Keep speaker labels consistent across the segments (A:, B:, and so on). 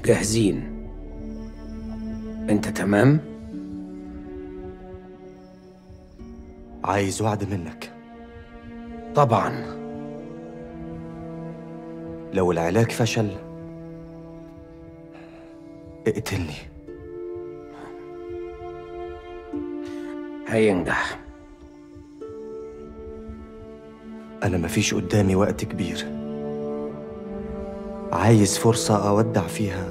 A: جاهزين انت تمام
B: عايز وعد منك
A: طبعا
B: لو العلاج فشل اقتلني
A: هينجح
B: أنا مفيش قدامي وقت كبير عايز فرصة أودع فيها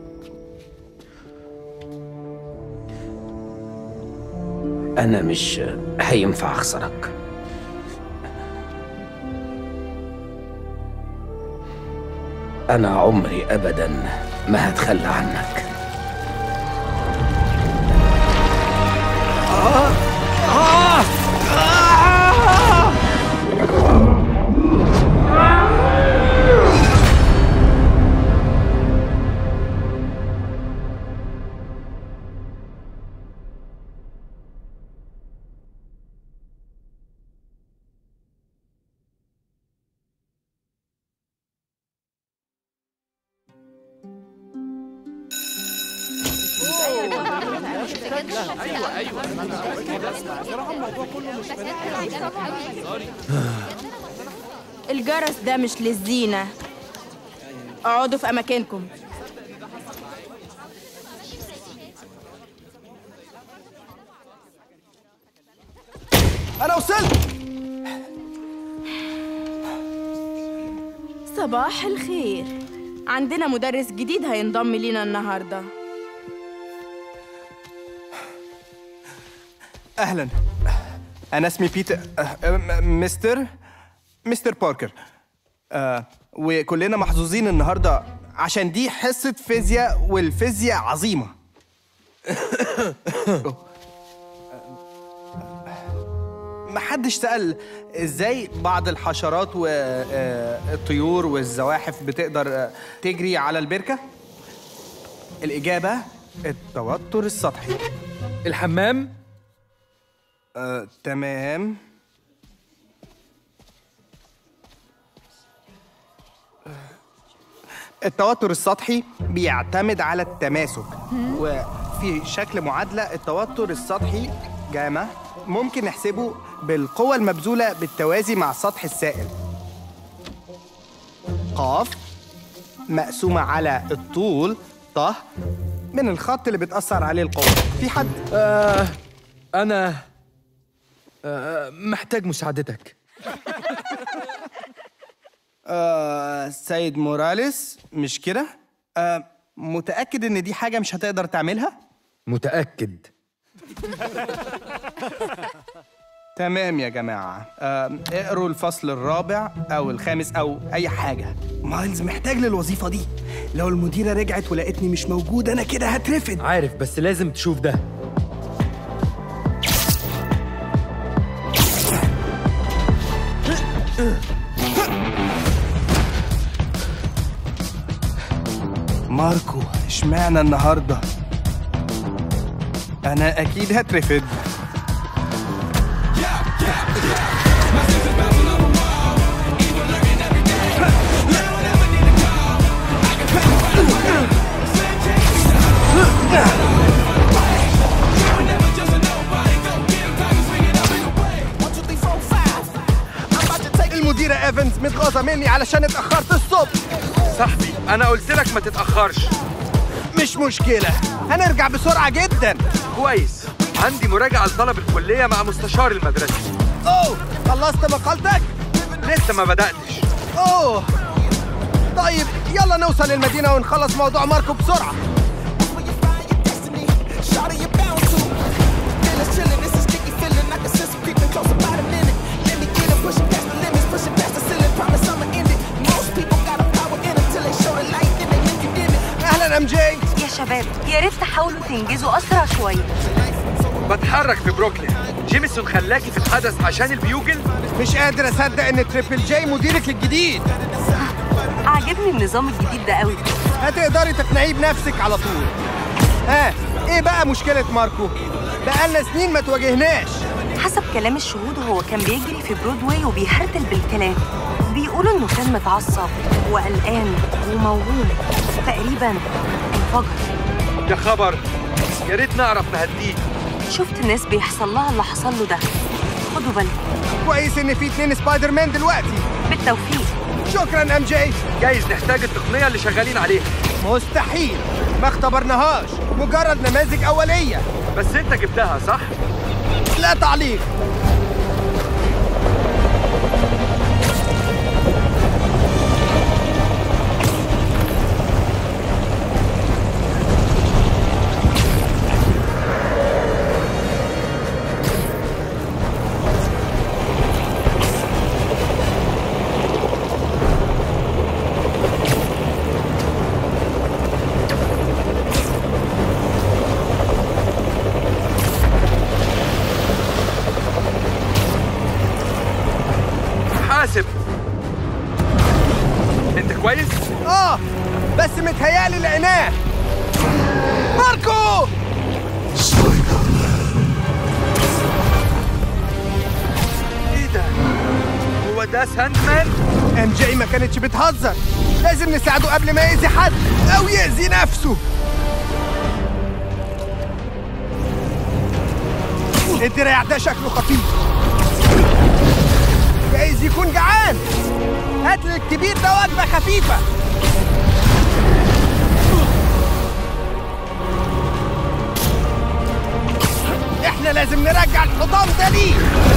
A: انا مش هينفع اخسرك انا عمري ابدا ما هتخلى عنك
C: الجرس ده مش للزينة اقعدوا في أماكنكم
B: أنا وصلت
C: صباح الخير عندنا مدرس جديد هينضم لينا النهارده
D: اهلا انا اسمي بيتر أه، أه، م- مستر مستر باركر آه وكلنا محظوظين النهارده عشان دي حصه فيزياء والفيزياء عظيمه محدش سأل ازاي بعض الحشرات والطيور والزواحف بتقدر آه، تجري على البركة؟ الإجابة التوتر السطحي
E: الحمام
D: آه، تمام التوتر السطحي بيعتمد على التماسك وفي شكل معادلة التوتر السطحي جامع ممكن نحسبه بالقوة المبذولة بالتوازي مع السطح السائل قاف مقسومة على الطول طه من الخط اللي بتأثر عليه القوة في حد
E: آه أنا آه محتاج مساعدتك
D: آه سيد موراليس مش كده؟ آه متأكد إن دي حاجة مش هتقدر تعملها؟
E: متأكد
D: تمام يا جماعة آه اقروا الفصل الرابع أو الخامس أو أي حاجة مايلز محتاج للوظيفة دي لو المديرة رجعت ولقيتني مش موجود أنا كده هترفد
E: عارف بس لازم تشوف ده
D: ماركو اشمعنى النهاردة؟ أنا أكيد هترفد المديرة ايفنز متغاظة مني علشان اتأخرت الصبح
E: صاحبي أنا قلت لك ما تتأخرش
D: مش مشكلة هنرجع بسرعة جدا
E: كويس عندي مراجعة لطلب الكلية مع مستشار المدرسة
D: اوه خلصت مقالتك؟
E: لسه ما بدأتش
D: اوه طيب يلا نوصل المدينة ونخلص موضوع ماركو بسرعة اهلا ام جي
F: يا شباب يا ريت تحاولوا تنجزوا اسرع شويه
E: بتحرك في بروكلين جيمسون خلاكي في الحدث عشان البيوجل
D: مش قادر اصدق ان تريبل جي مديرك الجديد
F: عاجبني النظام الجديد ده قوي
D: هتقدري تقنعيه بنفسك على طول ها ايه بقى مشكلة ماركو؟ بقالنا سنين ما تواجهناش
F: حسب كلام الشهود هو كان بيجري في برودواي وبيهرتل بالكلام بيقولوا إنه كان متعصب وقلقان وموهوم تقريبا انفجر
E: يا خبر يا ريت نعرف نهديه
F: شفت ناس بيحصل لها اللي حصل له ده خدوا بالكم
D: كويس ان في اتنين سبايدر مان دلوقتي
F: بالتوفيق
D: شكرا ام جي
E: جايز نحتاج التقنيه اللي شغالين عليها
D: مستحيل ما اختبرناهاش مجرد نماذج اوليه
E: بس انت جبتها صح
D: لا تعليق
E: حاسب انت كويس
D: اه بس متهيألي لقيناه ماركو
E: ايه ده هو ده ساندمان
D: ام جي ما كانتش بتهزر لازم نساعده قبل ما يأذي حد او يأذي نفسه الدراع ده شكله خطير جايز يكون جعان هات للكبير ده وجبة خفيفة احنا لازم نرجع الحطام ده ليه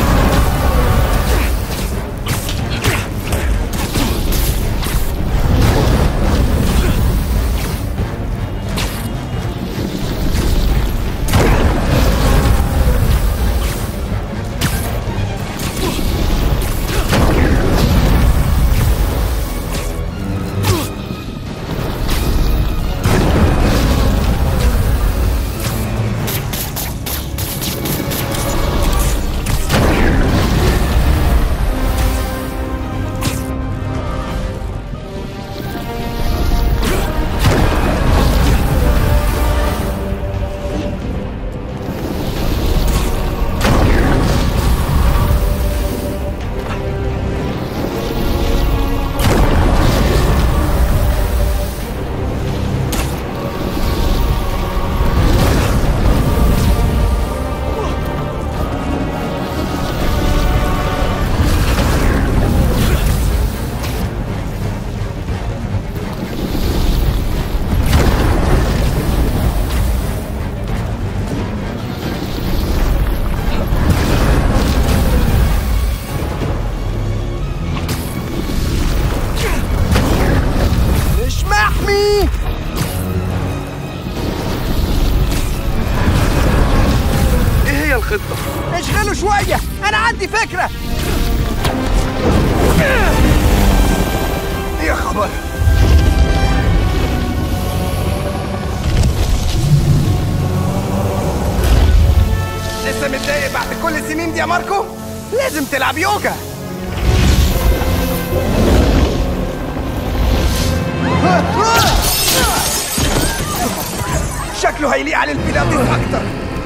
D: مش محمي
E: ايه هي الخطه
D: اشغله شوية أنا عندي فكرة يا خبر لسه متضايق بعد كل السنين دي يا ماركو؟ لازم تلعب يوجا شكله هيليق على البيلاتيز أكتر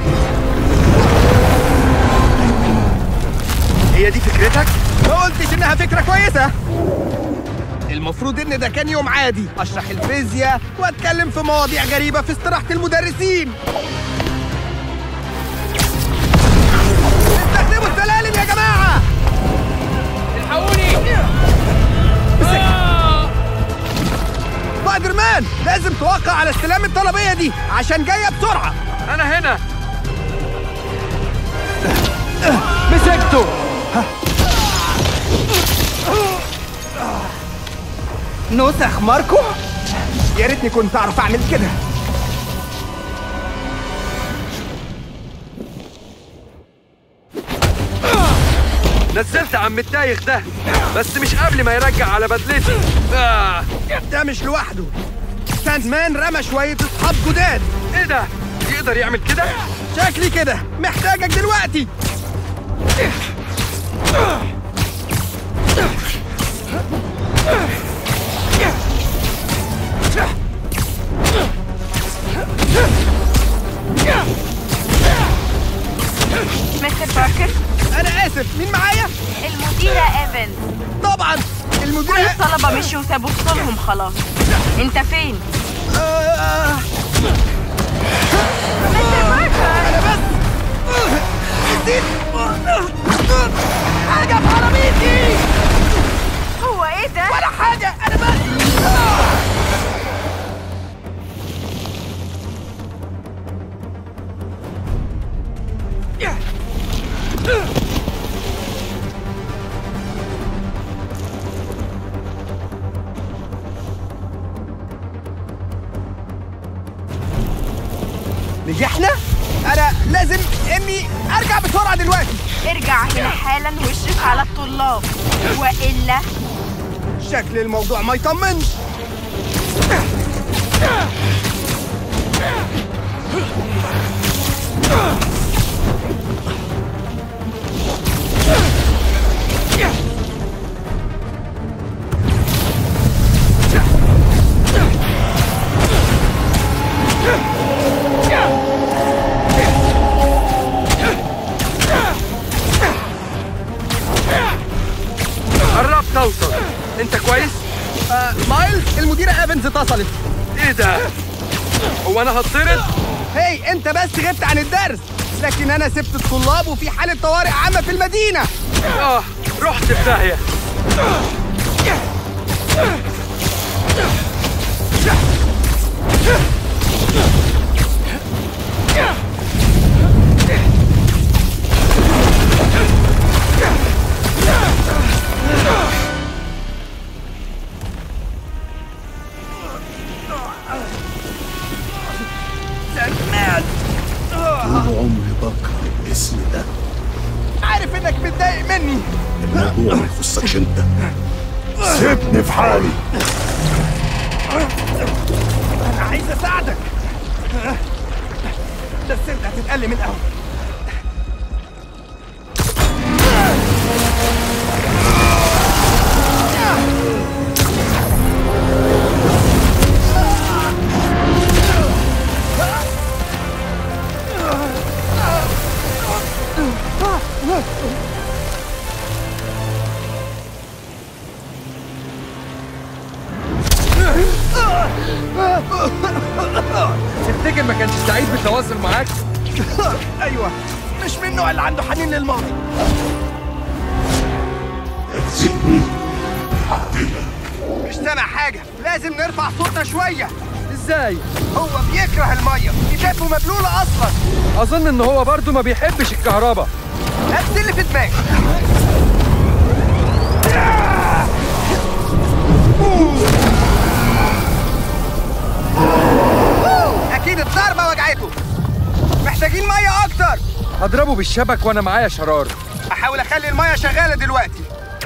E: هي دي فكرتك
D: ما قلتش انها فكره كويسه المفروض ان ده كان يوم عادي اشرح الفيزياء واتكلم في مواضيع غريبه في استراحه المدرسين استخدموا السلالم يا جماعه الحقوني سبايدر مان لازم توقع على استلام الطلبيه دي عشان جايه بسرعه
E: انا هنا
D: مسكته نسخ ماركو يا ريتني كنت اعرف اعمل كده
E: نزلت عم التايخ ده بس مش قبل ما يرجع على بدلتي آه.
D: ده مش لوحده ساند مان رمى شويه اصحاب جداد
E: ايه ده يقدر يعمل كده
D: شكلي كده محتاجك دلوقتي
C: مستر باركر
D: انا اسف مين معايا
C: المديرة ايفنز
D: طبعا المدير
C: كل الطلبة مشوا وسابوا فصولهم خلاص انت فين؟
D: حاجه في عربيتي
C: هو ايه ده؟
D: ولا حاجه انا بس نجحنا؟ أنا لازم إني أرجع بسرعة دلوقتي
C: ارجع هنا حالا واشرف على الطلاب والا
D: شكل الموضوع ما يطمنش
E: قربت اوصل انت كويس
D: آه مايلز المديرة ايفنز اتصلت
E: ايه ده هو انا هتطرد
D: هي انت بس غبت عن الدرس لكن انا سبت الطلاب وفي حالة طوارئ عامة في المدينة
E: اه رحت في داهيه
G: طول عمري بكره الاسم ده
D: عارف انك متضايق مني
G: الموضوع ما يخصكش انت سيبني في حالي
D: انا عايز اساعدك بس انت هتتألم الاول
E: تفتكر ما كانش سعيد بالتواصل معاك
D: ايوه مش من النوع اللي عنده حنين للماضي
G: سيبني هقتلك
D: مش سامع حاجة لازم نرفع صوتنا شوية
E: ازاي
D: هو بيكره المية كتابه مبلولة أصلا
E: اظن ان هو برضه ما بيحبش الكهرباء
D: نفس اللي في دماغي أكيد الضربة وجعته محتاجين مية أكتر
E: هضربه بالشبك وانا معايا شرار
D: أحاول أخلي المية شغالة دلوقتي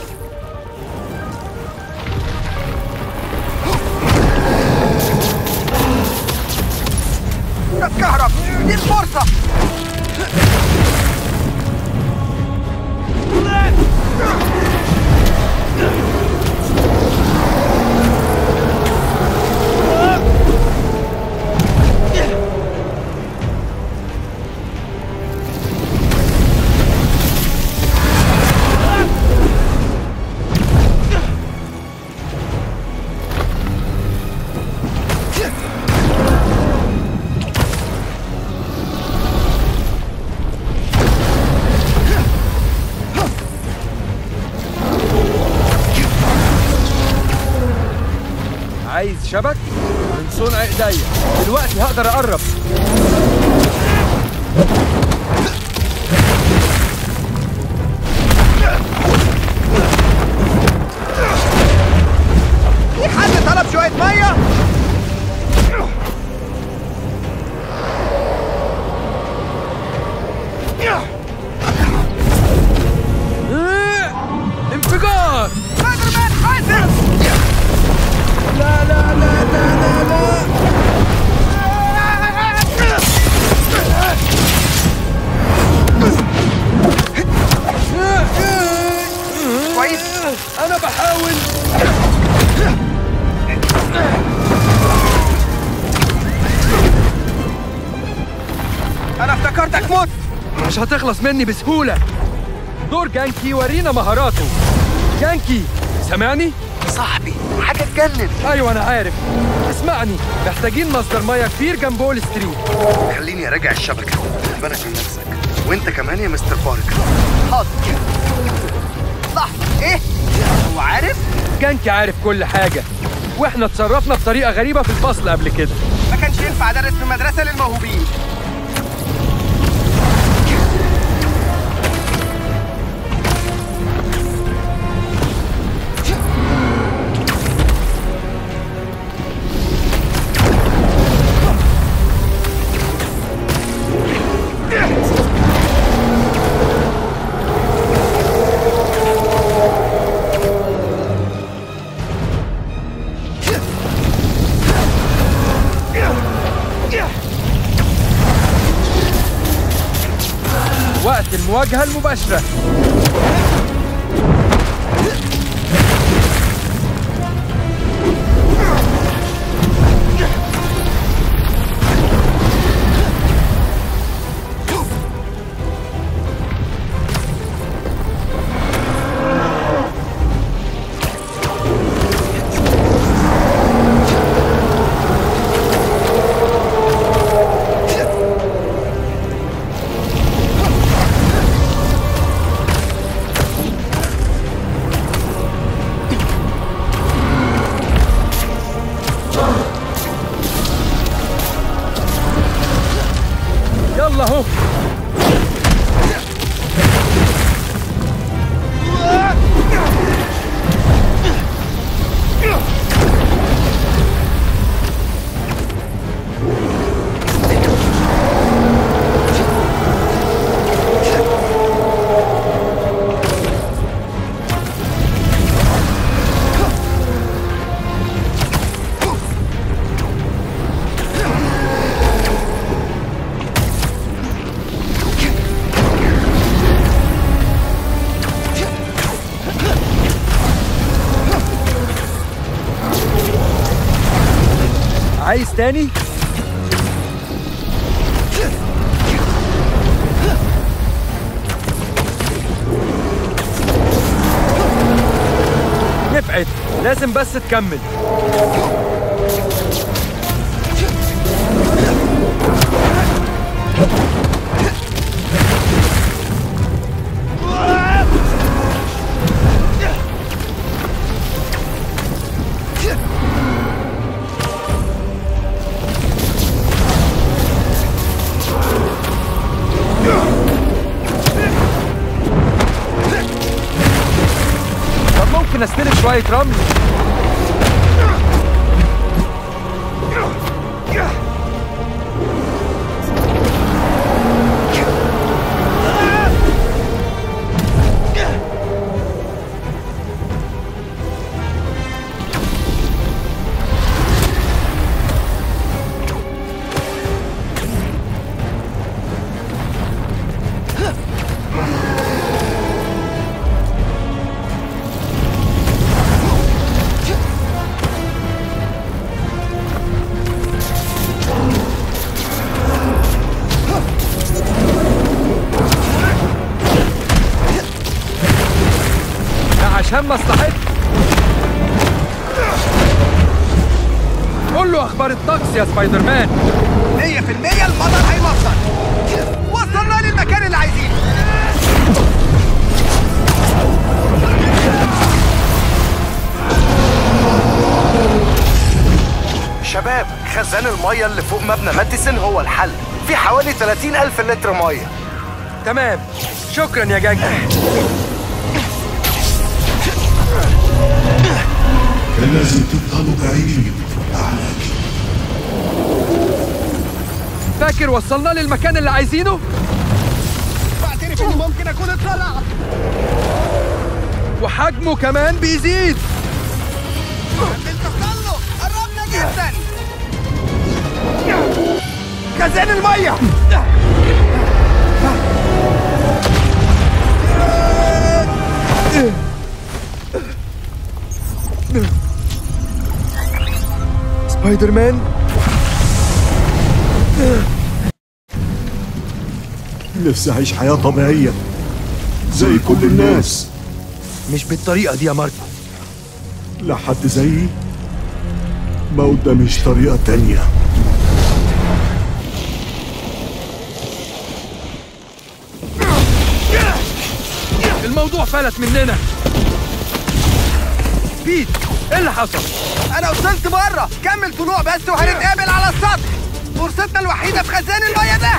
D: اتكهرب دي الفرصة
E: عايز شبك من صنع ايديا دلوقتي هقدر اقرب
D: في حد طلب شوية مية
E: آه! انفجار
D: سبايدر مان حاسب
E: لا لا لا لا لا لا
D: كويس
E: انا بحاول
D: انا افتكرتك مت
E: مش هتخلص مني بسهولة دور جانكي ورينا مهاراته جانكي سامعني؟
H: صاحبي حاجة تجنن
E: ايوه انا عارف اسمعني محتاجين مصدر ميه كبير جنب وول ستريت
H: خليني اراجع الشبكة خد بالك من نفسك وانت كمان يا مستر باركر حاضر لحظة ايه؟ هو عارف؟
E: جانكي عارف كل حاجه واحنا اتصرفنا بطريقه غريبه في الفصل قبل كده
D: ما كانش ينفع ادرس في مدرسة للموهوبين
E: وقت المواجهه المباشره يلا اهو عايز تاني نفعت لازم بس تكمل طب ممكن استلم شوية رمل ده عشان مصلحتك قول له اخبار الطقس يا سبايدر مان
D: 100% المطر هيمطر وصلنا للمكان اللي عايزينه
H: شباب خزان المية اللي فوق مبنى ماديسون هو الحل في حوالي 30 ألف لتر مية
E: تمام شكرا يا جانكي
G: كان لازم تفضلوا بعيدين عنك
E: فاكر وصلنا للمكان اللي عايزينه
D: بعترف اني ممكن اكون اتطلعت
E: وحجمه كمان بيزيد
D: التسلق قربنا جدا خزان المية
E: سبايدر مان
G: نفسي أعيش حياة طبيعية زي كل الناس
E: مش بالطريقة دي يا ماركو
G: لحد زيي ما قداميش طريقة تانية
E: الموضوع فلت مننا بيت ايه اللي حصل؟
D: انا وصلت بره كمل طلوع بس وهنتقابل على السطح فرصتنا الوحيده في خزان الميه ده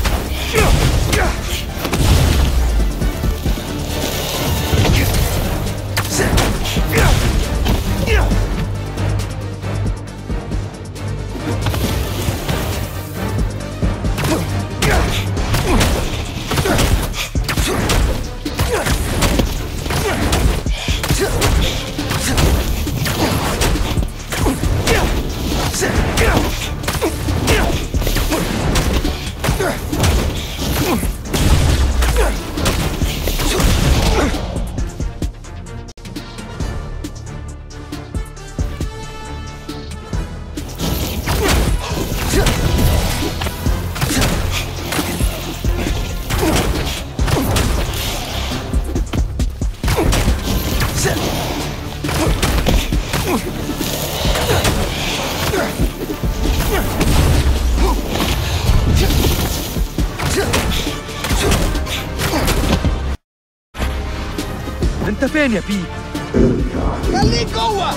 E: انت فين يا بيت؟
D: خليك جوه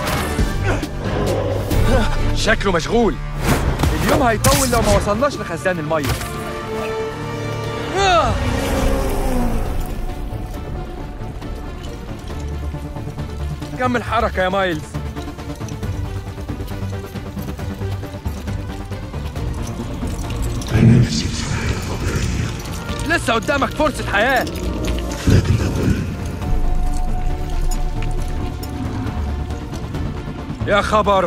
E: شكله مشغول اليوم هيطول لو ما وصلناش لخزان المية آه! كمل حركة يا مايلز
G: أنا نفسي
E: لسه قدامك فرصة حياة
G: لكن أقول
E: يا خبر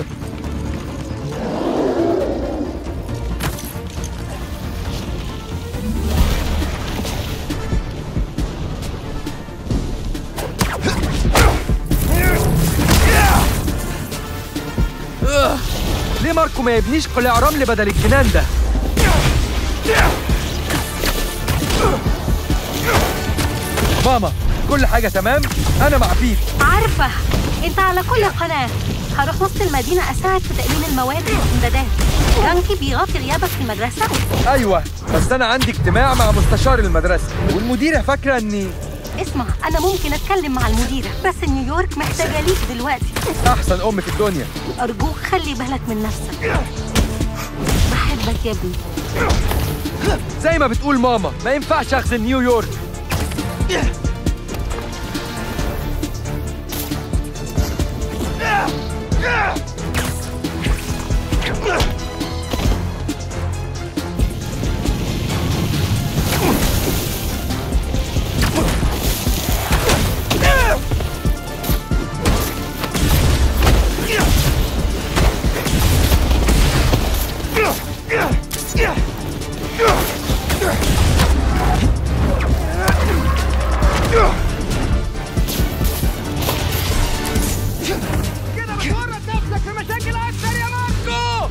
E: آه، ليه ماركو ما يبنيش قلاع رمل بدل الجنان ده؟ ماما كل حاجة تمام؟ أنا مع بيت
F: عارفة انت على كل قناة هروح وسط المدينة أساعد في تأمين المواد والإمدادات فرانكي بيغطي غيابك في المدرسة
E: ايوه بس انا عندي اجتماع مع مستشار المدرسه والمديره فاكره اني
F: اسمع أنا ممكن أتكلم مع المديرة بس نيويورك محتاجة ليك دلوقتي
E: احسن ام في الدنيا
F: أرجوك خلي بالك من نفسك بحبك يا ابني
E: زي ما بتقول ماما ما ينفعش اخزن نيويورك
D: كده بتورط نفسك في مشاكل اكتر يا ماركو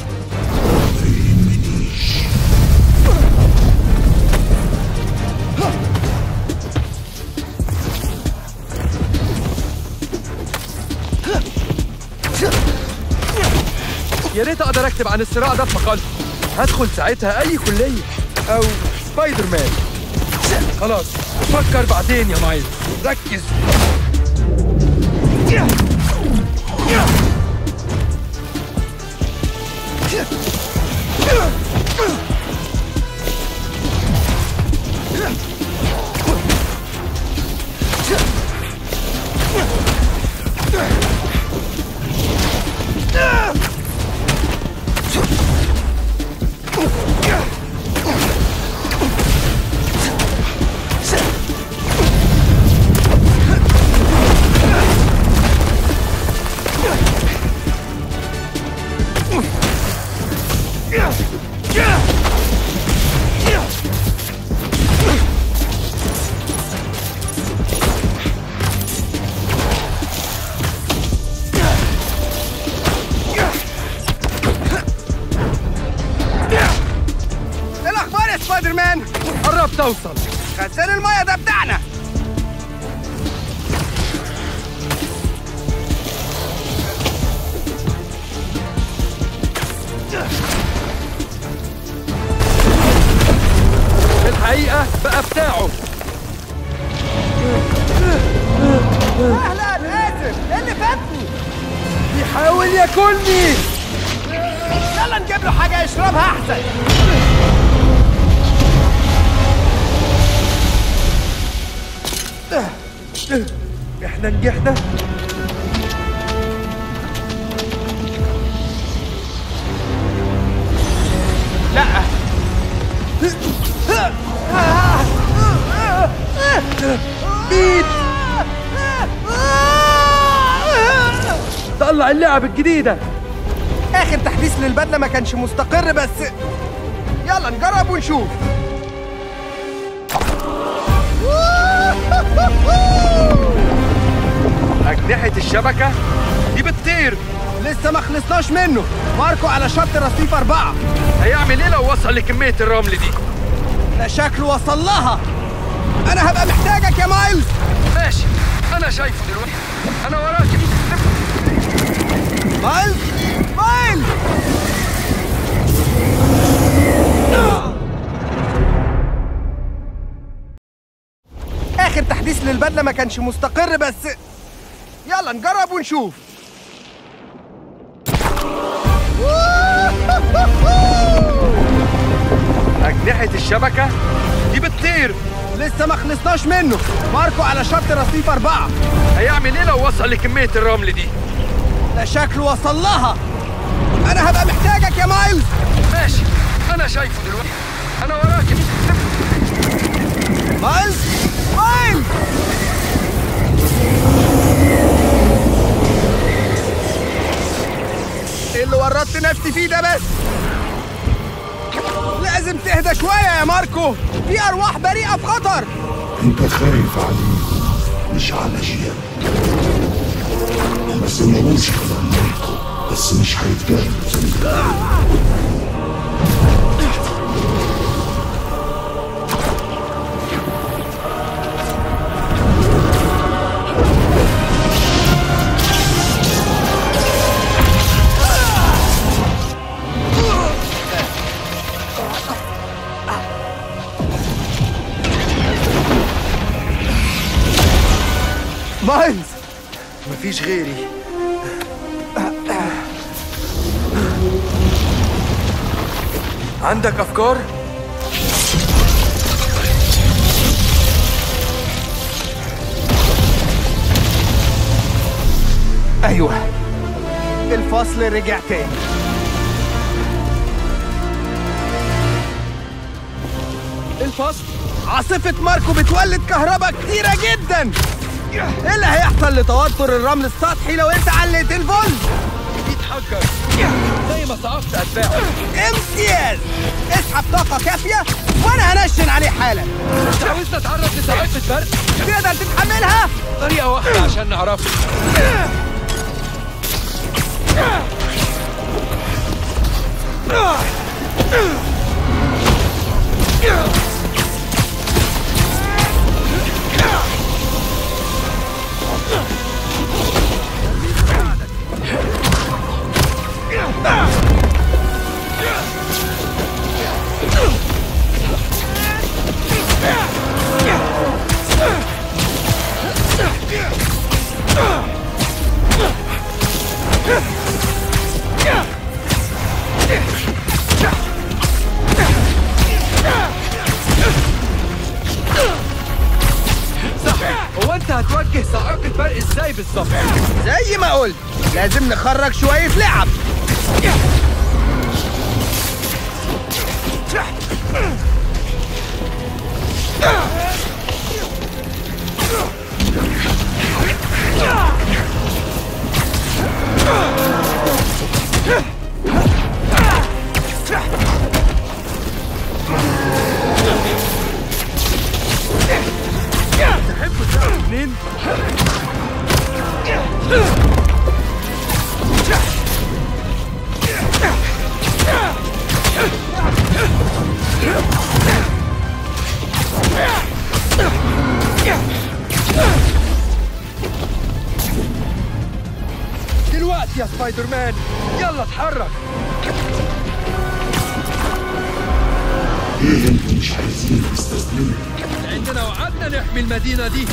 E: يا ريت اقدر اكتب عن الصراع ده في مقالتي هدخل ساعتها اي كليه او سبايدر مان خلاص فكر بعدين يا مايلز ركز
D: ايه الاخبار يا سبايدر مان
E: قربت اوصل
D: خزان الميه ده بتاعنا
E: هياكلني
D: يلا نجيب له حاجة يشربها أحسن
E: احنا نجحنا
D: لا
E: بيت طلع اللعب الجديدة
D: آخر تحديث للبدلة ما كانش مستقر بس يلا نجرب ونشوف
E: أجنحة الشبكة دي بتطير
D: لسه ما خلصناش منه ماركو على شط رصيف أربعة
E: هيعمل ايه لو وصل لكمية الرمل دي؟
D: ده شكله وصل لها أنا هبقى محتاجك يا مايلز
E: ماشي أنا شايفه دلوقتي أنا وراك
D: مايلز مايلز آخر تحديث للبدلة ما كانش مستقر بس يلا نجرب ونشوف
E: أجنحة الشبكة دي بتطير
D: لسه ما خلصناش منه ماركو على شط رصيف أربعة
E: هيعمل ايه لو وصل لكمية الرمل دي؟
D: ده شكله وصل لها أنا هبقى محتاجك يا مايلز
E: ماشي أنا شايفه دلوقتي أنا وراك
D: مايلز مايلز ايه اللي ورطت نفسي فيه ده بس لازم تهدى شوية يا ماركو في أرواح بريئة في خطر
G: انت خايف عليه مش على جيان ما سمعوش كلام ماركو بس مش هيتجاهلوا زي الأول
D: مايلز
E: مفيش غيري عندك أفكار؟
D: أيوه الفصل رجع تاني
E: الفصل
D: عاصفة ماركو بتولد كهرباء كتيرة جدا ايه اللي هيحصل لتوتر الرمل السطحي لو انت عليت الفولت
E: بيتحجر زي ما صعقت أتباعه
D: امتياز اسحب طاقة كافية وانا هنشن عليه حالا
E: مش عاوزنا نتعرض لصاعقة برد
D: تقدر تتحملها
E: طريقة واحدة عشان نعرفها صح هو انت هتوجه صاعقة برق ازاي بالظبط؟
D: زي ما قلت لازم نخرج شوية لعب
E: تحبوا تعرفوا منين؟ دلوقتي يا سبايدر مان يلا اتحرك
G: ليه انتوا مش عايزين تستسلموا
E: لاننا وعدنا نحمي المدينة دي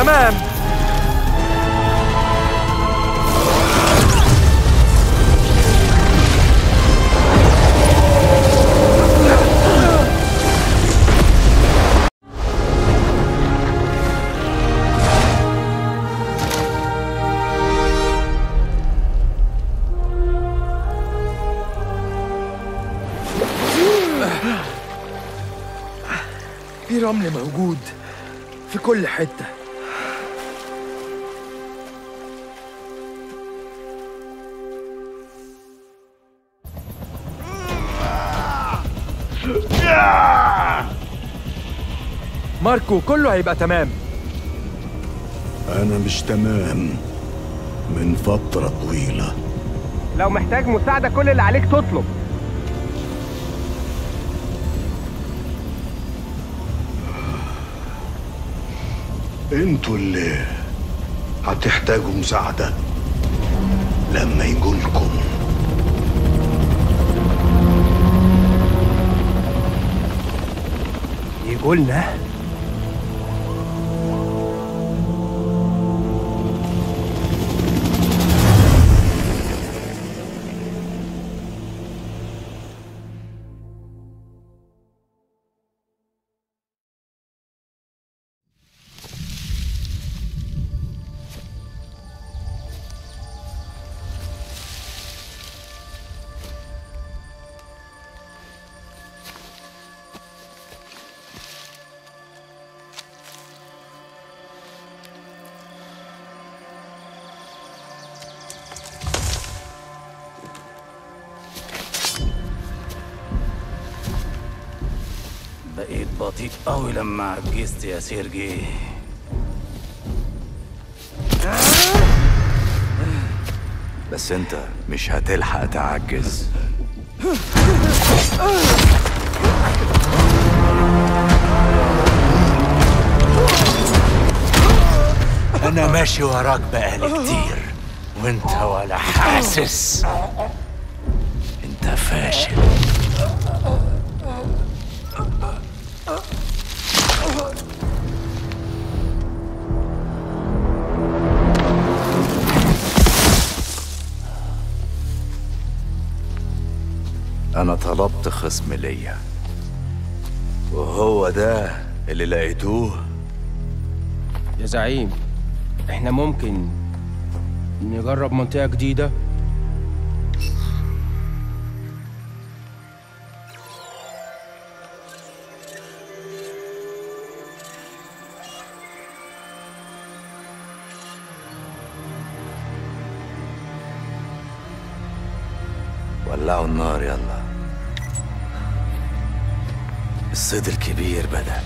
E: تمام في رمل موجود في كل حتة ماركو كله هيبقى تمام
G: أنا مش تمام من فترة طويلة
D: لو محتاج مساعدة كل اللي عليك تطلب
G: انتوا اللي هتحتاجوا مساعدة لما يجولكم
D: يقولنا
I: بقيت بطيء قوي لما عجزت يا سيرجي بس انت مش هتلحق تعجز انا ماشي وراك بقالي كتير وانت ولا حاسس انت فاشل أنا طلبت خصم ليا وهو ده اللي لقيتوه
A: يا زعيم احنا ممكن نجرب منطقة جديدة
I: ولعوا النار يلا الصيد الكبير بدأ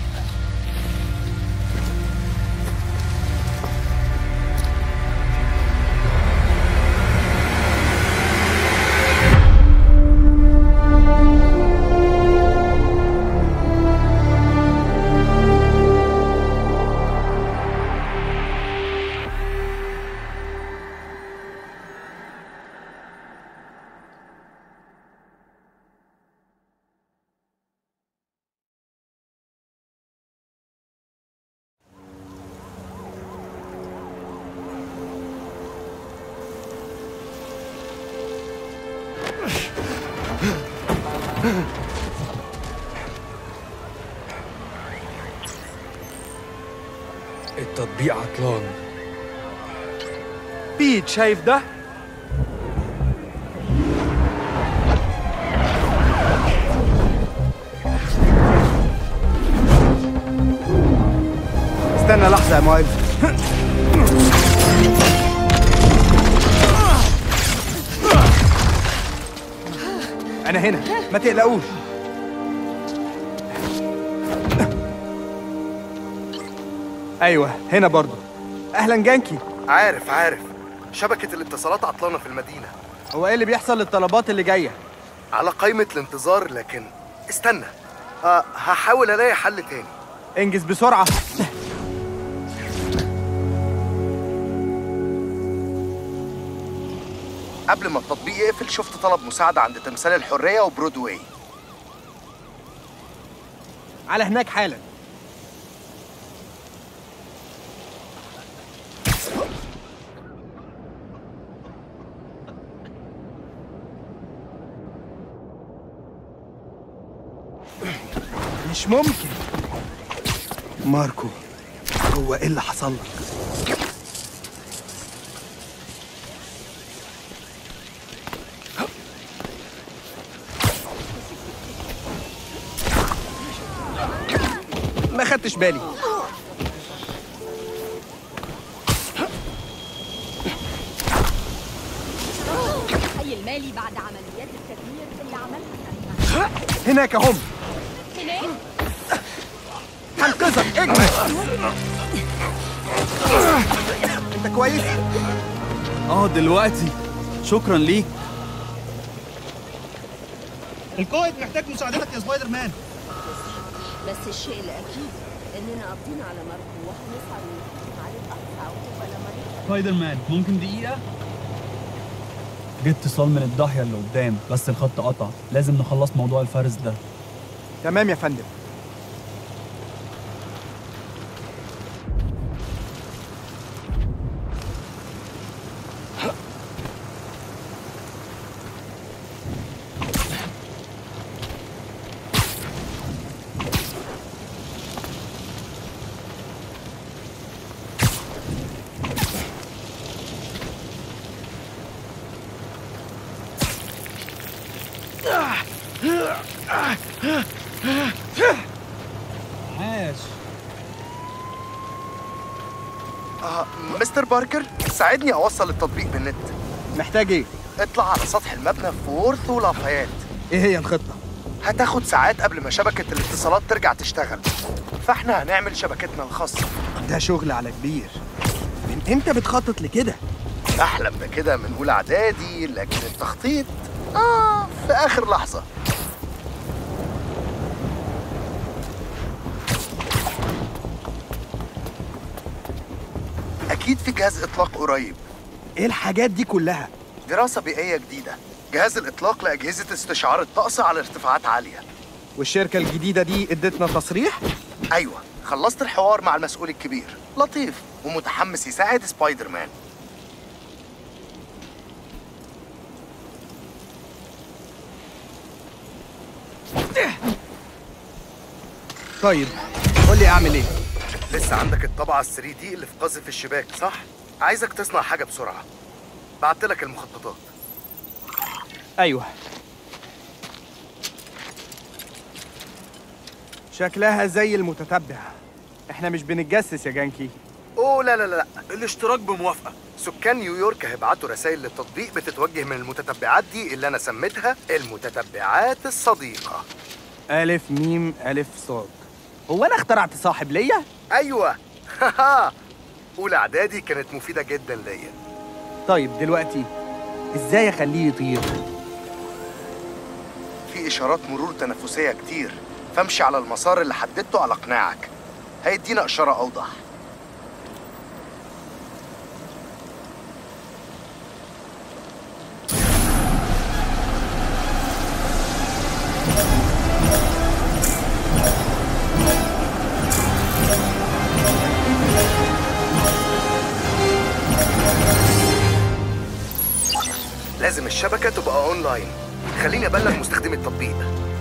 E: التطبيق عطلان بيت شايف ده؟
D: استنى لحظة يا معلم أنا هنا ما تقلقوش أيوه هنا برضو أهلا جانكي
H: عارف عارف شبكة الاتصالات عطلانة في المدينة
D: هو إيه اللي بيحصل للطلبات اللي جاية؟
H: على قائمة الانتظار لكن استنى أه هحاول ألاقي حل تاني
D: انجز بسرعة
H: قبل ما التطبيق يقفل شفت طلب مساعدة عند تمثال الحرية وبرودواي
D: على هناك حالا مش ممكن ماركو هو ايه اللي حصل لك ما خدتش بالي
J: الحي المالي بعد عمليات التدمير اللي عملها
D: هناك هم
J: هناك
D: هنقذك اجري انت كويس
K: اه دلوقتي شكرا ليك
L: القائد محتاج مساعدتك يا سبايدر مان
J: بس الشيء الأكيد إننا قابضين على ماركو وهنسعى للحكم على البحث عقوبة لما نقدر
K: سبايدر مان ممكن دقيقة؟ جه اتصال من الضاحية اللي قدام بس الخط قطع لازم نخلص موضوع الفارس ده
D: تمام يا فندم
K: عاش
H: آه مستر باركر ساعدني اوصل التطبيق بالنت
D: محتاج ايه
H: اطلع على سطح المبنى في وورث ولافايات
D: ايه هي الخطه
H: هتاخد ساعات قبل ما شبكة الاتصالات ترجع تشتغل فاحنا هنعمل شبكتنا الخاصة
D: ده شغل على كبير من امتى بتخطط لكده
H: احلم بكده من اولى اعدادي لكن التخطيط اه في اخر لحظة اكيد في جهاز اطلاق قريب
D: ايه الحاجات دي كلها
H: دراسة بيئية جديدة جهاز الإطلاق لأجهزة استشعار الطقس على ارتفاعات عالية
D: والشركه الجديده دي ادتنا تصريح
H: أيوة خلصت الحوار مع المسؤول الكبير لطيف ومتحمس يساعد سبايدر مان
D: طيب قول لي اعمل ايه
H: لسه عندك الطبعة ال 3 دي اللي في قذف الشباك صح؟ عايزك تصنع حاجة بسرعة بعت لك المخططات
D: ايوه شكلها زي المتتبع احنا مش بنتجسس يا جانكي
H: اوه لا لا لا لا الاشتراك بموافقة سكان نيويورك هيبعتوا رسائل للتطبيق بتتوجه من المتتبعات دي اللي انا سميتها المتتبعات الصديقة
D: الف ميم الف صاد هو انا اخترعت صاحب ليا
H: ايوه اولى اعدادي كانت مفيدة جدا ليا
D: طيب دلوقتي ازاي اخليه يطير
H: في اشارات مرور تنفسية كتير فامشي على المسار اللي حددته على قناعك هيدينا اشارة اوضح لازم الشبكة تبقى اونلاين خليني ابلغ مستخدمي التطبيق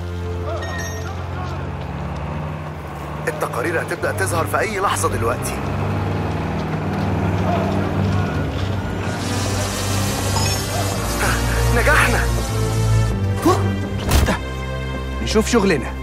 H: التقارير هتبدأ تظهر في أي لحظة دلوقتي نجحنا
D: نشوف شغلنا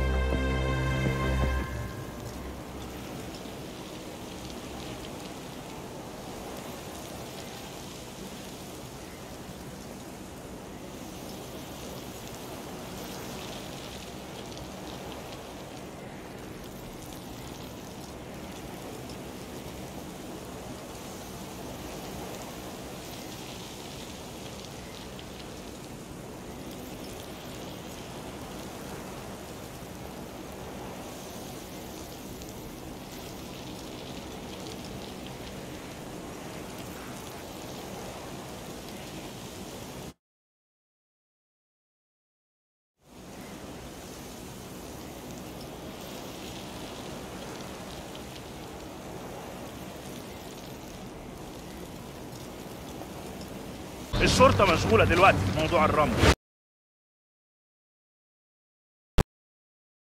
M: الشرطة مشغولة دلوقتي في موضوع الرمل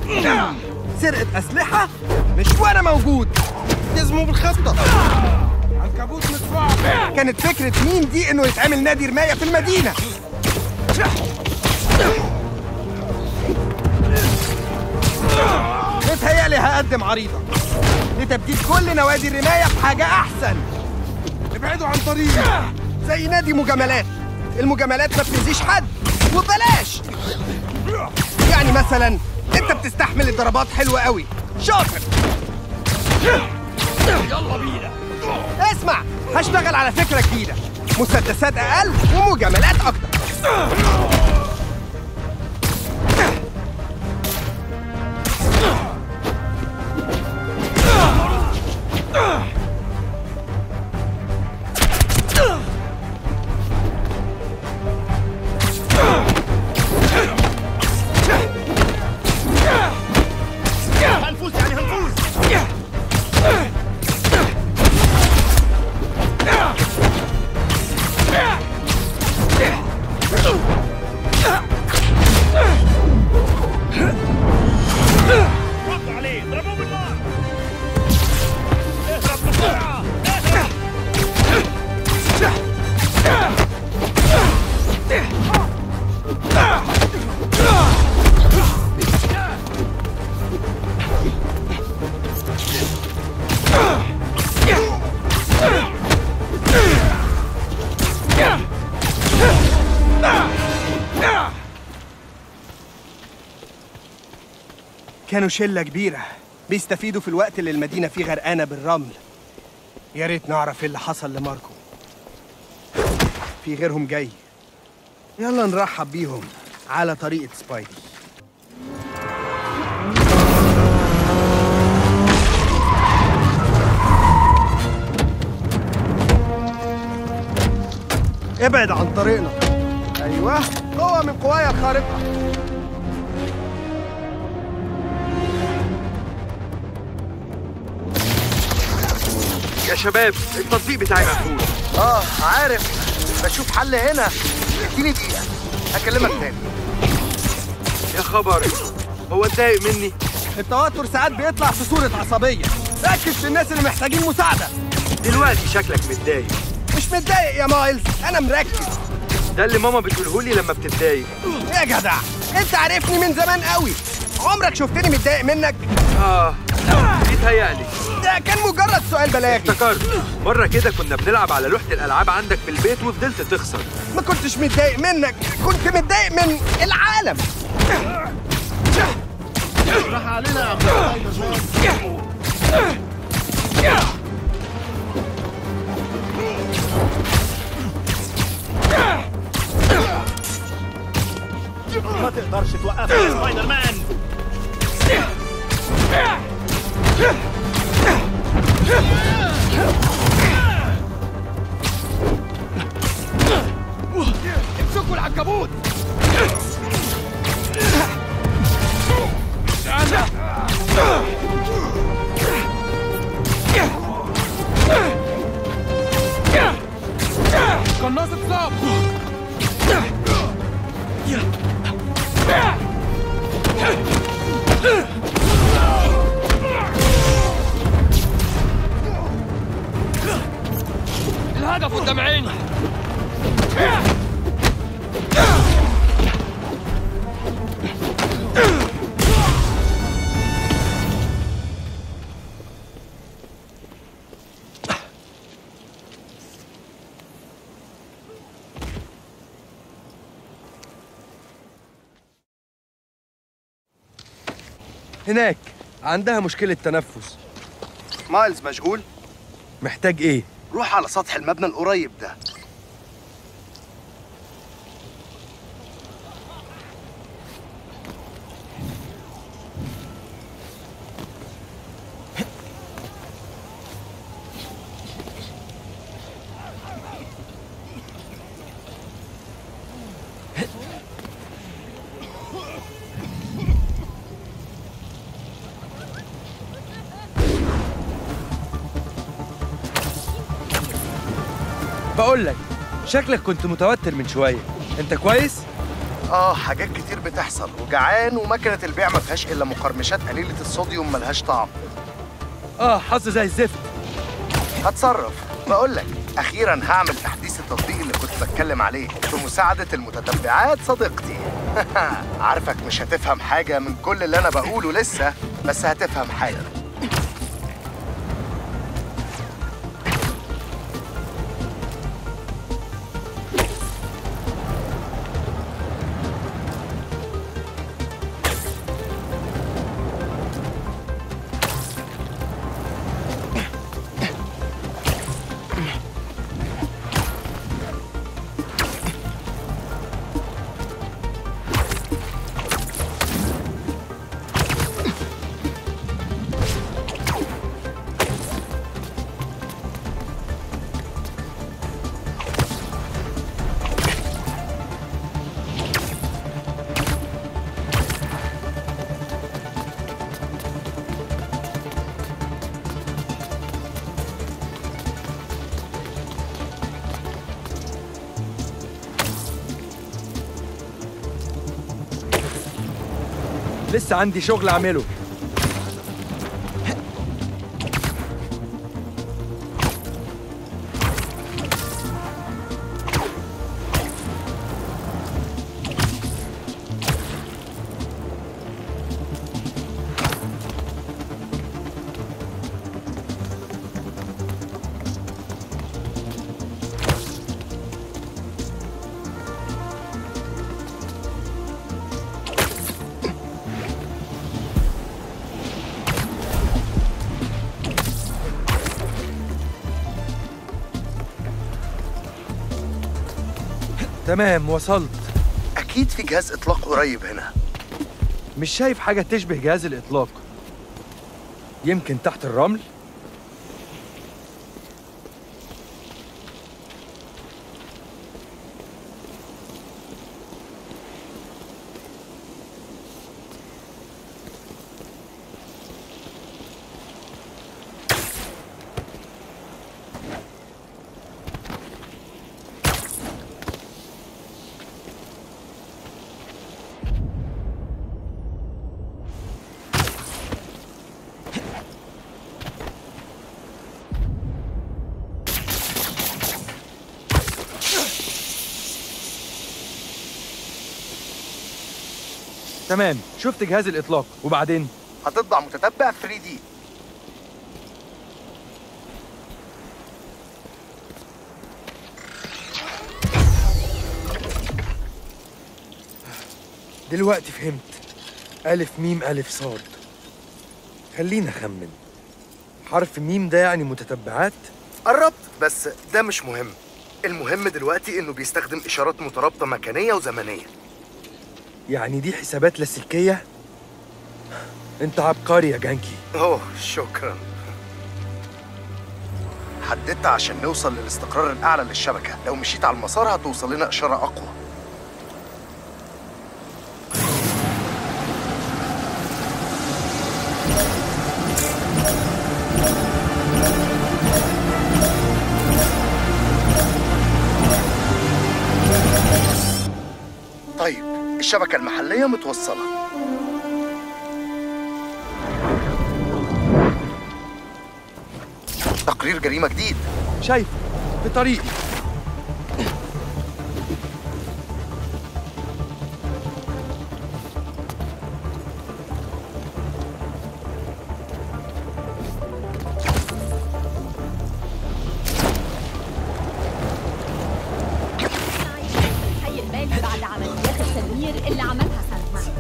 D: سرقة أسلحة مش وأنا موجود جزمه بالخطة عنكبوت مدفوع كانت فكرة مين دي إنه يتعمل نادي رماية في المدينة متهيألي هقدم عريضة لتبديل كل نوادي الرماية بحاجة أحسن ابعدوا عن طريقي زي نادي مجاملات المجاملات ما بتأذيش حد وببلاش يعني مثلا انت بتستحمل الضربات حلوة قوي شاطر يلا بينا اسمع هشتغل على فكرة جديدة مسدسات أقل ومجاملات أكتر
L: هنفوز يعني هنفوز ردوا عليه ضربوه بالنار اهرب بسرعة اهرب
D: كانوا شلة كبيرة بيستفيدوا في الوقت اللي المدينة فيه غرقانة بالرمل يا ريت نعرف ايه اللي حصل لماركو في غيرهم جاي يلا نرحب بيهم على طريقة سبايدي ابعد عن طريقنا ايوه قوة من قوايا الخارقة
E: يا شباب التطبيق بتاعي مقفول
H: اه عارف بشوف حل هنا اديني دقيقة هكلمك تاني
E: يا خبر هو اتضايق مني
D: التوتر ساعات بيطلع في صورة عصبية ركز في الناس اللي محتاجين مساعدة
E: دلوقتي شكلك متضايق
D: مش متضايق يا مايلز أنا مركز
E: ده اللي ماما بتقوله لي لما بتتضايق
D: يا جدع أنت عارفني من زمان قوي عمرك شفتني متضايق منك؟
E: اه بيتهيألي
D: ده كان مجرد سؤال بلاغي
E: افتكرت مرة كده كنا بنلعب على لوحة الألعاب عندك في البيت وفضلت تخسر
D: ما كنتش متضايق منك كنت متضايق من العالم
L: راح علينا يا عبد الله ما تقدرش توقفني يا سبايدر مان
A: امسكوا العنكبوت قناص اتصاب الهدف قدام عيني
E: هناك عندها مشكلة تنفس
H: مايلز مشغول
E: محتاج ايه؟
H: روح على سطح المبنى القريب ده
E: بقول لك شكلك كنت متوتر من شوية انت كويس؟
H: اه حاجات كتير بتحصل وجعان ومكنه البيع ما فيهاش الا مقرمشات قليله الصوديوم ملهاش طعم
E: اه حظ زي الزفت
H: هتصرف بقول لك اخيرا هعمل تحديث التطبيق اللي كنت بتكلم عليه بمساعده المتتبعات صديقتي عارفك مش هتفهم حاجه من كل اللي انا بقوله لسه بس هتفهم حاجه
E: لسه عندي شغل اعمله تمام وصلت
H: اكيد في جهاز اطلاق قريب هنا
E: مش شايف حاجة تشبه جهاز الإطلاق يمكن تحت الرمل تمام شفت جهاز الإطلاق وبعدين
H: هتطبع متتبع 3 دي
E: دلوقتي فهمت ألف ميم ألف صاد خلينا أخمن حرف ميم ده يعني متتبعات
H: قربت بس ده مش مهم المهم دلوقتي انه بيستخدم اشارات مترابطه مكانيه وزمنيه
E: يعني دي حسابات لاسلكية انت عبقري يا جانكي
H: اوه شكرا حددت عشان نوصل للاستقرار الاعلى للشبكه لو مشيت على المسار هتوصل لنا اشاره اقوى طيب الشبكه المحليه متوصله تقرير جريمه جديد
E: شايف في طريقي
M: الحي المالي بعد عمليات التدمير اللي عملها سلمان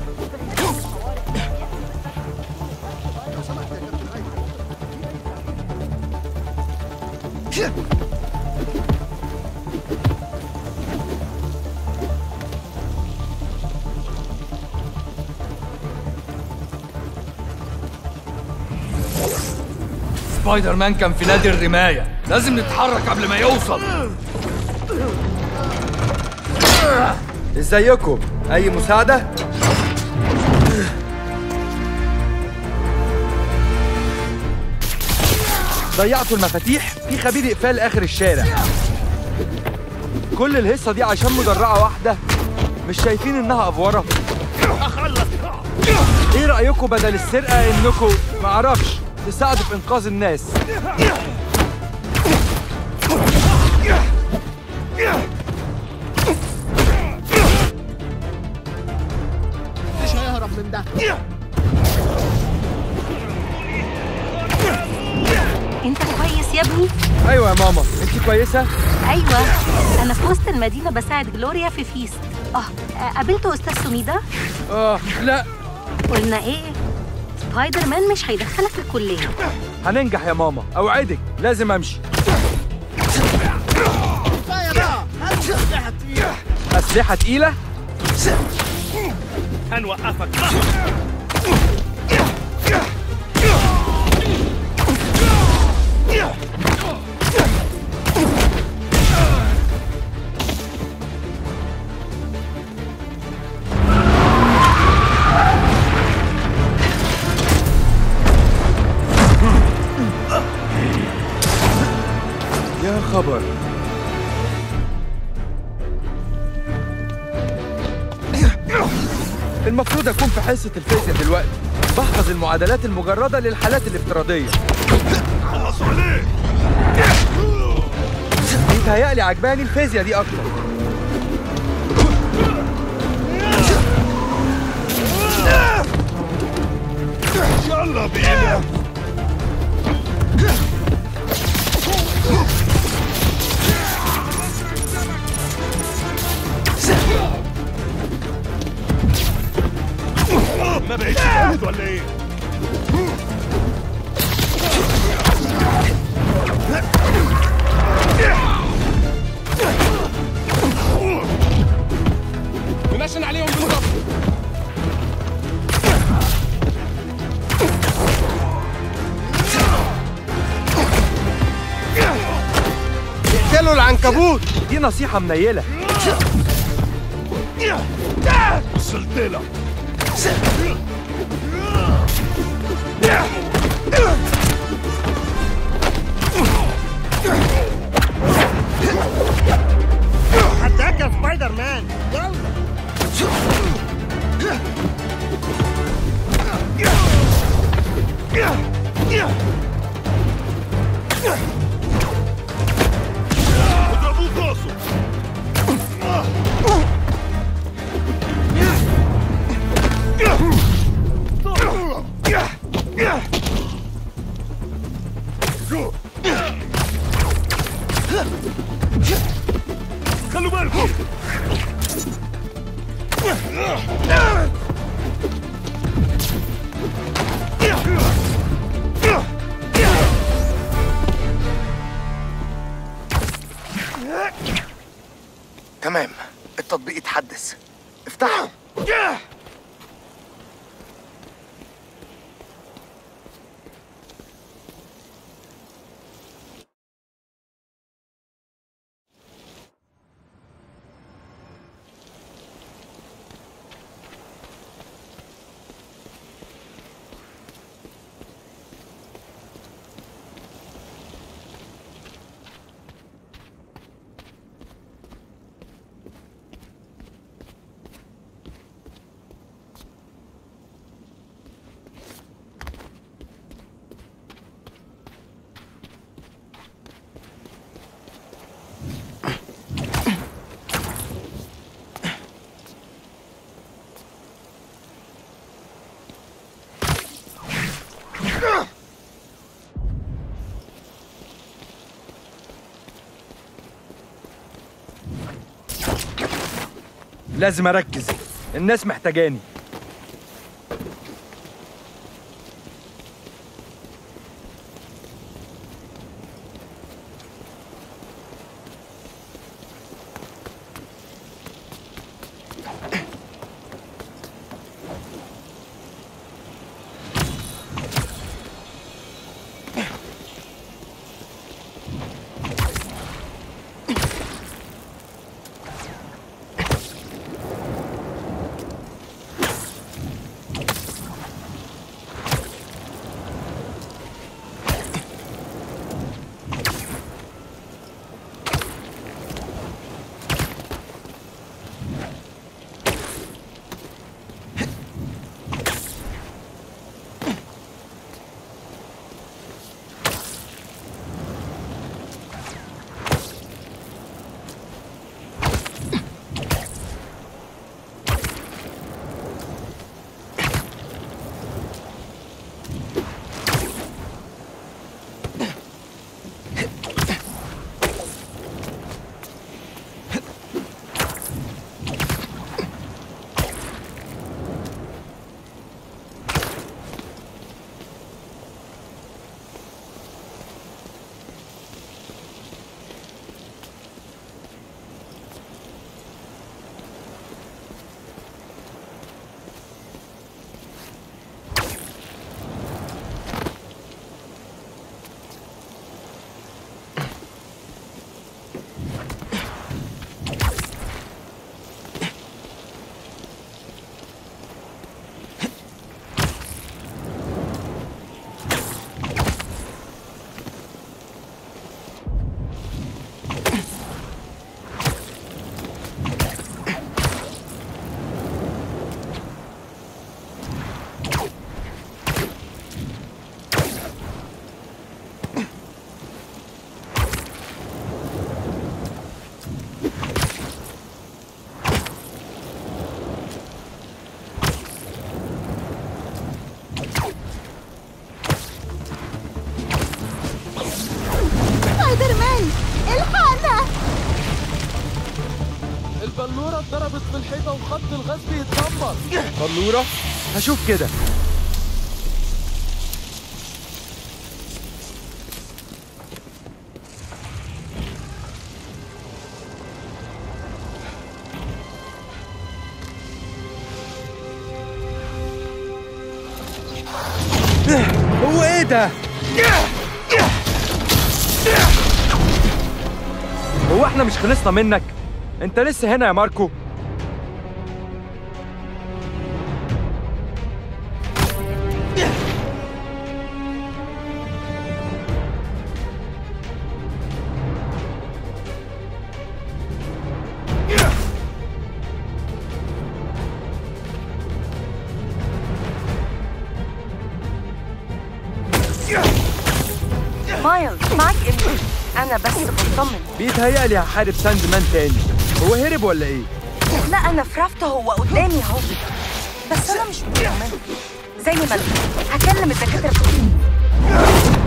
A: سبايدر مان كان في نادي الرماية لازم نتحرك قبل ما يوصل
E: ازيكم اي مساعدة ضيعتوا المفاتيح في خبير اقفال اخر الشارع كل الهصة دي عشان مدرعة واحدة مش شايفين انها افوره
L: اخلص
E: ايه رايكم بدل السرقه انكم معرفش تساعدوا في انقاذ الناس
L: مش هيهرب من ده
F: انت كويس يا ابني
E: ايوه يا ماما انت كويسه
F: ايوه انا في وسط المدينه بساعد جلوريا في فيست اه قابلت استاذ سميدة
E: اه لا
F: قلنا ايه سبايدر مان مش هيدخلك الكليه
E: هننجح يا ماما اوعدك لازم امشي
L: كفايه بقى هات اسلحه تقيله
E: اسلحه تقيله
L: هنوقفك
E: يا خبر المفروض اكون في حصه الفيزياء دلوقتي بحفظ المعادلات المجرده للحالات الافتراضيه
L: خلصوا عليه
E: بيتهيألي عجباني الفيزياء دي اكتر
L: يلا بينا ما بقتش جامد ولا ايه؟
N: منشن عليهم بالظبط
E: اقتلوا العنكبوت دي نصيحه منيله
L: وصلت لك
O: حداك يا سبايدر مان يلا
L: اضربوه في راسه خلوا بالكم
H: تمام التطبيق اتحدث افتحه
E: لازم اركز الناس محتاجاني اتضربت في الحيطة وخط الغاز بيتدمر بلورة هشوف كده هو ايه ده؟ هو احنا مش خلصنا منك؟ انت لسه هنا يا ماركو؟
P: مايلز معاك ابني انا بس بطمن
E: بيتهيألي هحارب ساند مان تاني هو هرب ولا ايه؟
P: لا انا في رافته هو قدامي اهو بس انا مش مطمنه زي ما انت هكلم الدكاتره بتوعي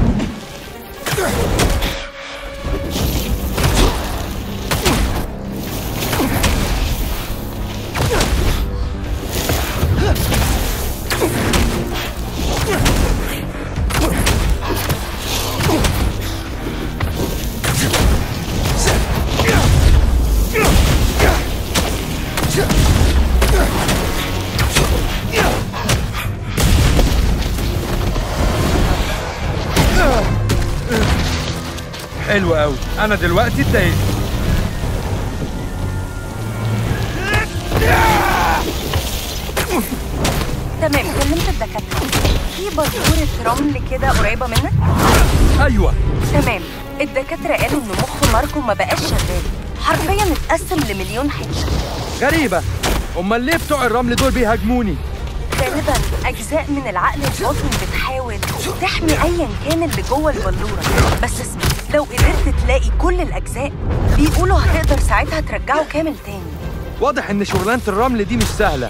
E: حلو قوي انا دلوقتي اتضايقت
P: تمام كلمت الدكاتره في بذوره رمل كده قريبه منك
E: ايوه
P: تمام الدكاتره قالوا ان مخ ماركو ما بقاش شغال حرفيا اتقسم لمليون حته
E: غريبة امال ليه بتوع الرمل دول بيهاجموني؟
P: غالبا اجزاء من العقل الباطن بتحاول تحمي ايا كان اللي جوه البلوره بس اسمع لو قدرت تلاقي كل الاجزاء بيقولوا هتقدر ساعتها ترجعه كامل تاني
E: واضح ان شغلانة الرمل دي مش سهلة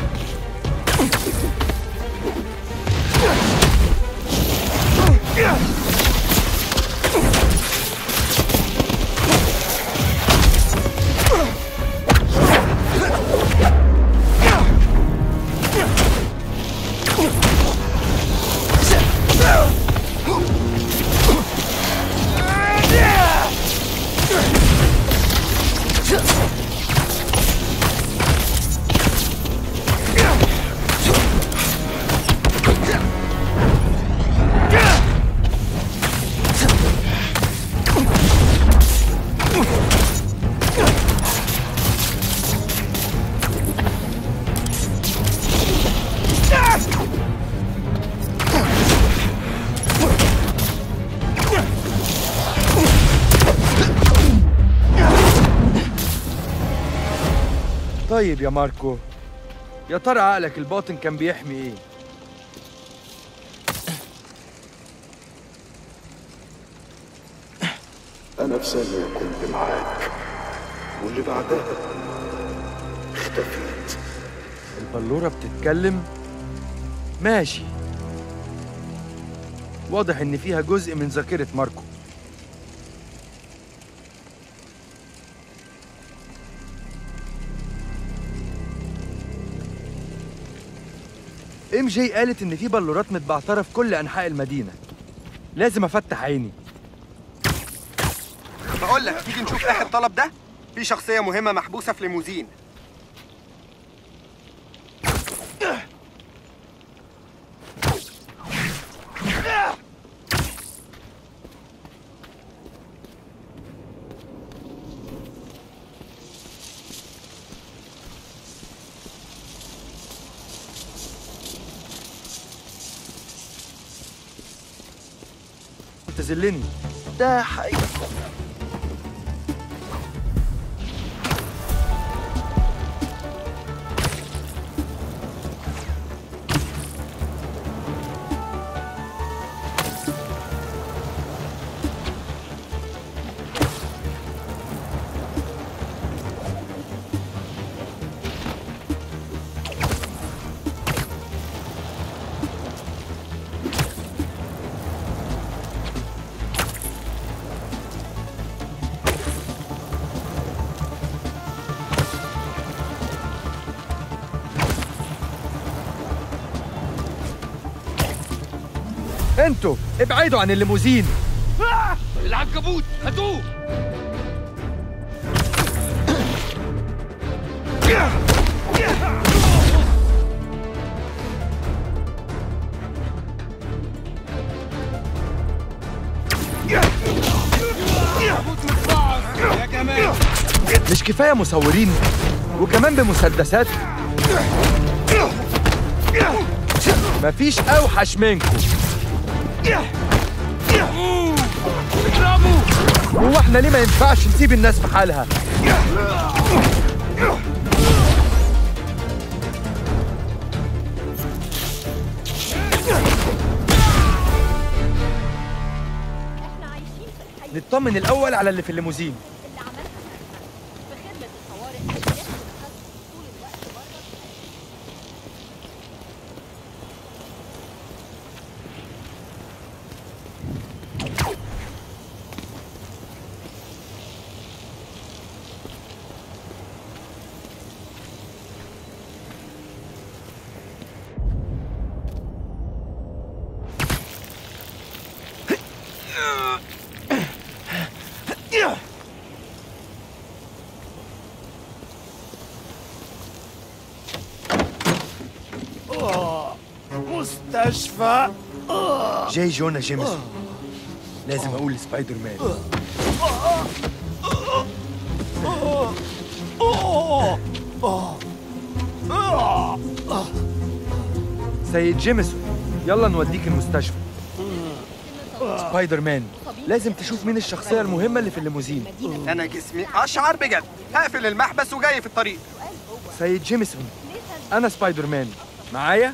E: طيب يا ماركو يا ترى عقلك الباطن كان بيحمي ايه؟
G: أنا في ثانية كنت معاك واللي بعدها اختفيت
E: البلورة بتتكلم؟ ماشي واضح ان فيها جزء من ذاكرة ماركو ام جي قالت ان في بلورات متبعترة في كل انحاء المدينة لازم افتح عيني
D: بقول لك تيجي نشوف اخر طلب ده في شخصيه مهمه محبوسه في ليموزين
E: تذلني ده حقيقي انتوا ابعدوا عن الليموزين
A: العنكبوت هاتوه
L: يا جماعة
E: مش كفايه مصورين وكمان بمسدسات مفيش اوحش منكم
A: اضربوا
E: هو احنا ليه ما ينفعش نسيب الناس في حالها نطمن الاول على اللي في الليموزين
L: آه، مستشفى آه.
E: جاي جونا جيمسون لازم اقول لسبايدر مان سيد جيمسون يلا نوديك المستشفى سبايدر مان لازم تشوف مين الشخصية المهمة اللي في الليموزين
D: انا جسمي اشعر بجد هقفل المحبس وجاي في الطريق
E: سيد جيمسون أنا سبايدر مان معايا؟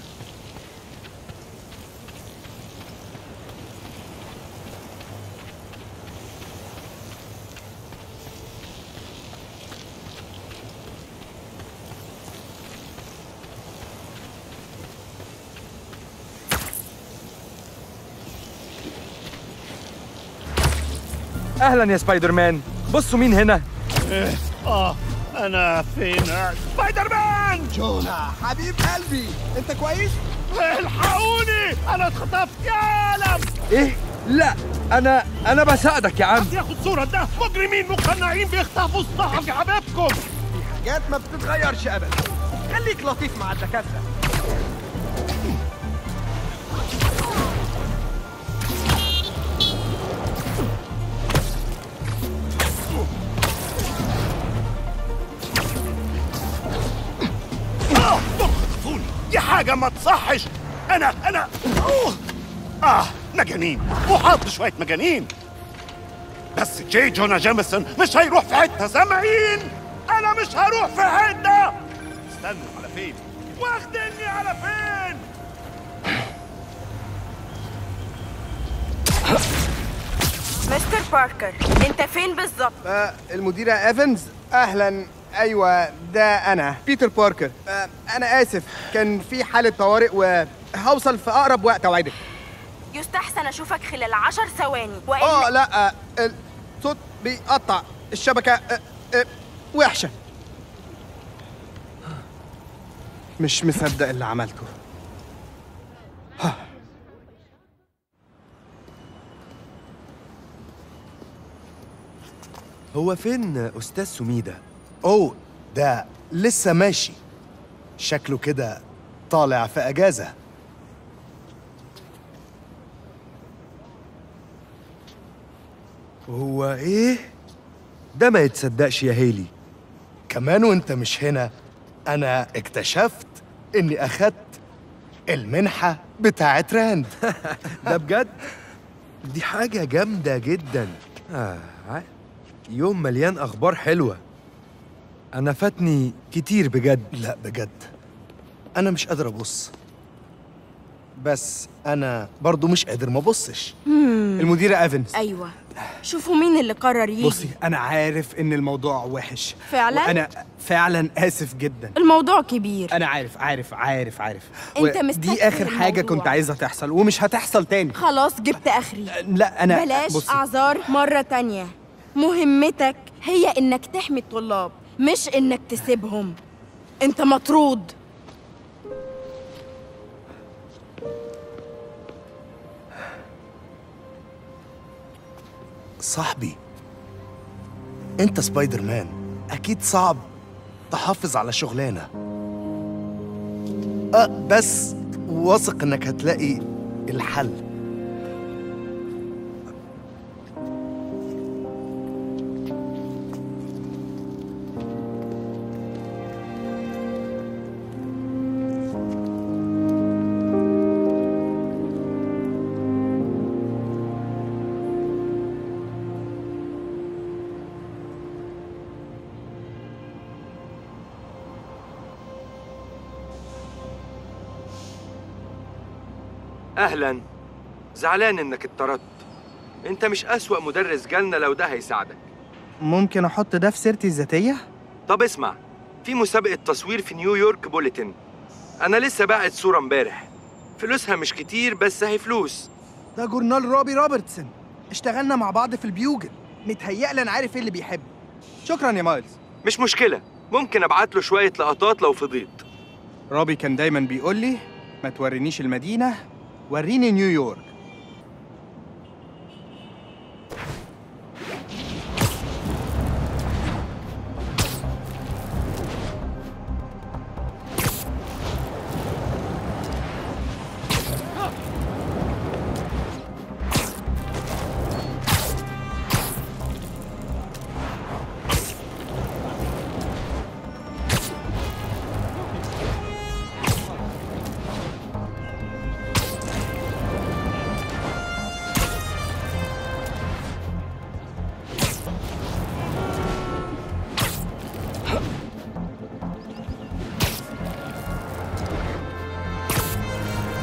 E: أهلا يا سبايدر مان بصوا مين هنا
L: إيه، اه انا فين سبايدر مان
D: جونا حبيب قلبي انت كويس
L: الحقوني انا اتخطفت يا عالم
E: إيه؟ لا أنا أنا بساعدك يا عم
L: ياخد صورة ده مجرمين مقنعين بيخطفوا صحفي حبيبكم
D: حاجات ما بتتغيرش ابدا خليك لطيف مع الدكاتره
L: آه، دول خطفوني دي حاجة ما تصحش أنا أنا أوه. آه مجانين وحاط شوية مجانين بس جي جونا جيمسون مش هيروح في حتة سامعين أنا مش هروح في حتة استنوا على فين واخدني على فين
C: مستر باركر انت فين بالظبط
D: آه المديرة ايفنز اهلا ايوه ده انا بيتر باركر آه انا اسف كان في حالة طوارئ وهوصل في اقرب وقت اوعدك
C: يستحسن اشوفك خلال عشر ثواني
D: اه
C: والا
D: لا آه الصوت بيقطع الشبكة آه آه وحشة مش مصدق اللي عملته
B: هو فين أستاذ سميدة؟
H: اوه ده لسه ماشي شكله كده طالع في اجازه
B: هو إيه؟ ده ما يتصدقش يا هيلي
H: كمان وانت مش هنا انا اكتشفت اني اخدت المنحه بتاعت راند
B: ده بجد؟ دي حاجة جامدة جدا آه ع- يوم مليان أخبار حلوة أنا فاتني كتير بجد
H: لا بجد انا مش قادر ابص بس انا برضو مش قادر ما ابصش
C: مم.
D: المديرة ايفنز
C: ايوه شوفوا مين اللي قرر يجي
D: بصي انا عارف ان الموضوع وحش
C: فعلاً؟
D: وانا فعلا اسف جدا
C: الموضوع كبير
D: انا عارف عارف عارف عارف
C: أنت
D: و-
C: مستكتر
D: دي اخر حاجه
C: الموضوع.
D: كنت عايزها تحصل ومش هتحصل تاني
C: خلاص جبت اخري
D: لا انا
C: بلاش
D: بصي
C: اعذار مرة تانية مهمتك هي انك تحمي الطلاب مش انك تسيبهم انت مطرود
H: صاحبي انت سبايدر مان اكيد صعب تحافظ على شغلانه أه بس واثق انك هتلاقي الحل
B: اهلا زعلان انك اتطردت انت مش اسوأ مدرس جالنا لو ده هيساعدك
D: ممكن احط ده في سيرتي الذاتيه
B: طب اسمع في مسابقة تصوير في نيويورك بوليتن انا لسه باعت صورة امبارح فلوسها مش كتير بس هي فلوس
D: ده جورنال روبي روبرتسون اشتغلنا مع بعض في البيوجل متهيألي انا عارف ايه اللي بيحب شكرا يا مايلز
B: مش مشكلة ممكن ابعت له شوية لقطات لو فضيت
D: روبي كان دايما بيقول لي ما تورينيش المدينه وريني نيويورك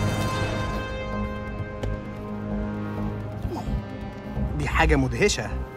D: دي حاجه مدهشه